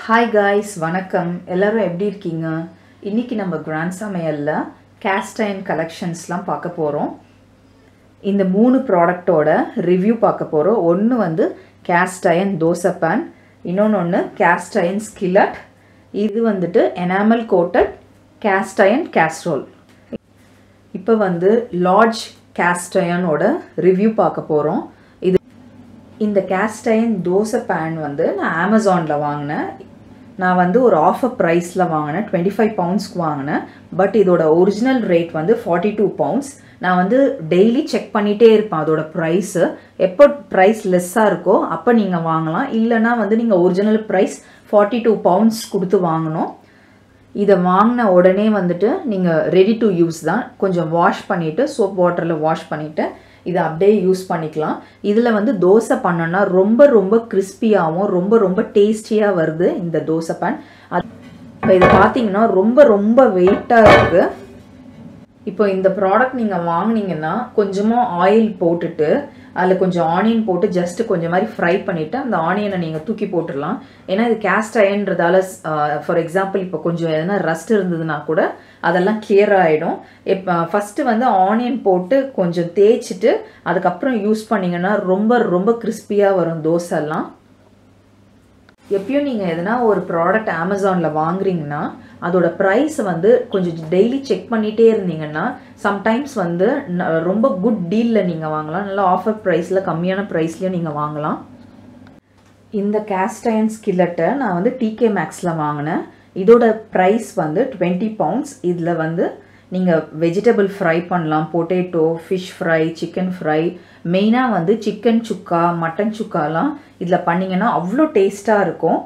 hi guys வணக்கம் எல்லாரும் எப்படி இருக்கீங்க இன்னைக்கு நம்ம கிராண்ட் சமையலில் கேஸ்ட் அயன் கலெக்ஷன்ஸ்லாம் பார்க்க போகிறோம் இந்த மூணு ப்ராடக்டோட ரிவ்யூ பார்க்க போகிறோம் ஒன்று வந்து கேஸ்ட் அயன் தோசை பேன் இன்னொன்று ஒன்று கேஸ்ட் அயன் ஸ்கில்லட் இது வந்துட்டு enamel coated cast iron casserole இப்போ வந்து லார்ஜ் கேஸ்ட் அயனோட ரிவ்யூ பார்க்க போகிறோம் இது இந்த கேஸ்ட் அயன் தோசை பேன் வந்து நான் அமேசானில் வாங்கினேன் நான் வந்து ஒரு ஆஃபர் ப்ரைஸில் வாங்கினேன் டுவெண்ட்டி ஃபைவ் பவுண்ட்ஸ்க்கு வாங்கினேன் பட் இதோட ஒரிஜினல் ரேட் வந்து ஃபார்ட்டி டூ பவுண்ட்ஸ் நான் வந்து டெய்லி செக் பண்ணிகிட்டே இருப்பேன் அதோட ப்ரைஸு எப்போ ப்ரைஸ் லெஸ்ஸாக இருக்கோ அப்போ நீங்கள் வாங்கலாம் இல்லைனா வந்து நீங்கள் original price forty two pounds கொடுத்து வாங்கணும் இதை வாங்கின உடனே வந்துட்டு நீங்கள் ரெடி டு யூஸ் தான் கொஞ்சம் வாஷ் பண்ணிவிட்டு சோப் வாட்டரில் வாஷ் பண்ணிவிட்டு இதை அப்படியே யூஸ் பண்ணிக்கலாம் இதில் வந்து தோசை பண்ணோன்னா ரொம்ப ரொம்ப கிறிஸ்பியாகவும் ரொம்ப ரொம்ப டேஸ்டியாக வருது இந்த தோசை பேன் அது இப்போ இது பார்த்தீங்கன்னா ரொம்ப ரொம்ப வெயிட்டாக இருக்குது இப்போ இந்த ப்ராடக்ட் நீங்கள் வாங்கினீங்கன்னா கொஞ்சமாக ஆயில் போட்டுட்டு அதில் கொஞ்சம் ஆனியன் போட்டு ஜஸ்ட் கொஞ்சம் மாதிரி ஃப்ரை பண்ணிவிட்டு அந்த ஆனியனை நீங்கள் தூக்கி போட்டுடலாம் ஏன்னா இது கேஸ்ட் அயன்றதால ஃபார் எக்ஸாம்பிள் இப்போ கொஞ்சம் எதனா ரஸ்ட் இருந்ததுன்னா கூட அதெல்லாம் கிளியர் ஆகிடும் இப்போ ஃபஸ்ட்டு வந்து ஆனியன் போட்டு கொஞ்சம் தேய்ச்சிட்டு அதுக்கப்புறம் யூஸ் பண்ணிங்கன்னா ரொம்ப ரொம்ப கிறிஸ்பியாக வரும் தோசைலாம் எப்பயும் நீங்கள் எதனா ஒரு ப்ராடக்ட் அமேசானில் வாங்குறீங்கன்னா அதோட ப்ரைஸ் வந்து கொஞ்சம் டெய்லி செக் பண்ணிகிட்டே இருந்தீங்கன்னா சம்டைம்ஸ் வந்து ரொம்ப குட் டீலில் நீங்கள் வாங்கலாம் நல்லா ஆஃபர் ப்ரைஸில் கம்மியான ப்ரைஸ்லேயும் நீங்கள் வாங்கலாம் இந்த கேஸ்ட் அயன் ஸ்கில்லட்டை நான் வந்து டிகே மேக்ஸில் வாங்கினேன் இதோட ப்ரைஸ் வந்து டுவெண்ட்டி பவுண்ட்ஸ் இதில் வந்து நீங்கள் வெஜிடபிள் ஃப்ரை பண்ணலாம் potato fish fry chicken fry மெயினாக வந்து சிக்கன் சுக்கா மட்டன் சுக்காலாம் இதில் பண்ணிங்கன்னா அவ்வளோ டேஸ்ட்டாக இருக்கும்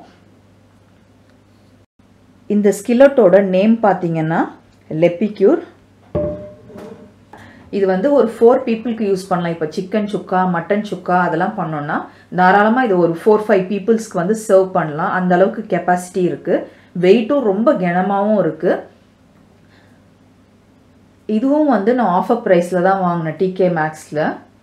இந்த ஸ்கில்லட்டோட நேம் பார்த்தீங்கன்னா லெப்பிக்யூர் இது வந்து ஒரு ஃபோர் பீப்புளுக்கு யூஸ் பண்ணலாம் இப்போ சிக்கன் சுக்கா மட்டன் சுக்கா அதெல்லாம் பண்ணோன்னா தாராளமாக இது ஒரு ஃபோர் ஃபைவ் பீப்புள்ஸ்க்கு வந்து சர்வ் பண்ணலாம் அந்த அளவுக்கு கெப்பாசிட்டி இருக்குது வெயிட்டும் ரொம்ப கனமாகவும் இருக்குது இதுவும் வந்து நான் ஆஃபர் ப்ரைஸில் தான் வாங்கினேன் டிகே மேக்ஸில்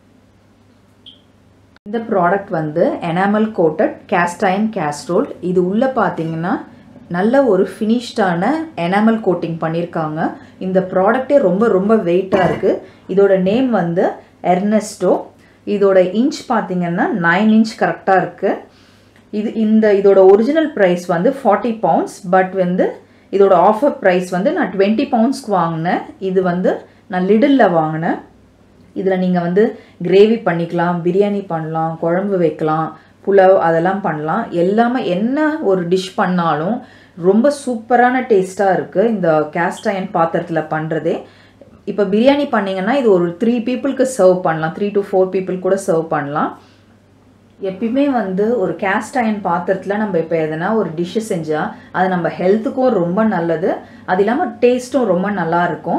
இந்த ப்ராடக்ட் வந்து enamel coated cast iron casserole இது உள்ளே பார்த்தீங்கன்னா நல்ல ஒரு ஃபினிஷ்டான எனாமல் கோட்டிங் பண்ணியிருக்காங்க இந்த ப்ராடக்டே ரொம்ப ரொம்ப வெயிட்டாக இருக்குது இதோட நேம் வந்து எர்னெஸ்டோ இதோட இன்ச் பார்த்தீங்கன்னா நைன் இன்ச் கரெக்டாக இருக்குது இது இந்த இதோட ஒரிஜினல் ப்ரைஸ் வந்து ஃபார்ட்டி பவுண்ட்ஸ் பட் வந்து இதோட ஆஃபர் ப்ரைஸ் வந்து நான் டுவெண்ட்டி பவுண்ட்ஸ்க்கு வாங்கினேன் இது வந்து நான் லிடில் வாங்கினேன் இதில் நீங்கள் வந்து கிரேவி பண்ணிக்கலாம் பிரியாணி பண்ணலாம் குழம்பு வைக்கலாம் புலவ் அதெல்லாம் பண்ணலாம் எல்லாமே என்ன ஒரு டிஷ் பண்ணாலும் ரொம்ப சூப்பரான டேஸ்ட்டாக இருக்குது இந்த கேஸ்ட் அயன் பாத்திரத்தில் பண்ணுறதே இப்போ பிரியாணி பண்ணிங்கன்னா இது ஒரு த்ரீ பீப்புளுக்கு சர்வ் பண்ணலாம் த்ரீ டு ஃபோர் பீப்புள் கூட சர்வ் பண்ணலாம் எப்பயுமே வந்து ஒரு கேஸ்ட் அயன் பாத்திரத்தில் நம்ம இப்போ எதனா ஒரு டிஷ்ஷு செஞ்சால் அது நம்ம ஹெல்த்துக்கும் ரொம்ப நல்லது அது இல்லாமல் டேஸ்ட்டும் ரொம்ப நல்லா இருக்கும்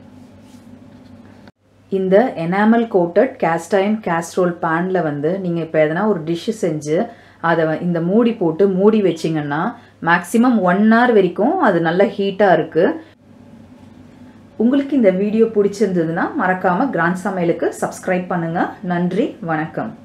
இந்த enamel coated cast iron casserole பேனில் வந்து நீங்கள் இப்போ எதனா ஒரு டிஷ்ஷு செஞ்சு அதை இந்த மூடி போட்டு மூடி வச்சிங்கன்னா மேக்ஸிமம் ஒன் ஹவர் வரைக்கும் அது நல்ல ஹீட்டாக இருக்குது உங்களுக்கு இந்த வீடியோ பிடிச்சிருந்ததுன்னா மறக்காமல் கிராண்ட் சமையலுக்கு சப்ஸ்கிரைப் பண்ணுங்கள் நன்றி வணக்கம்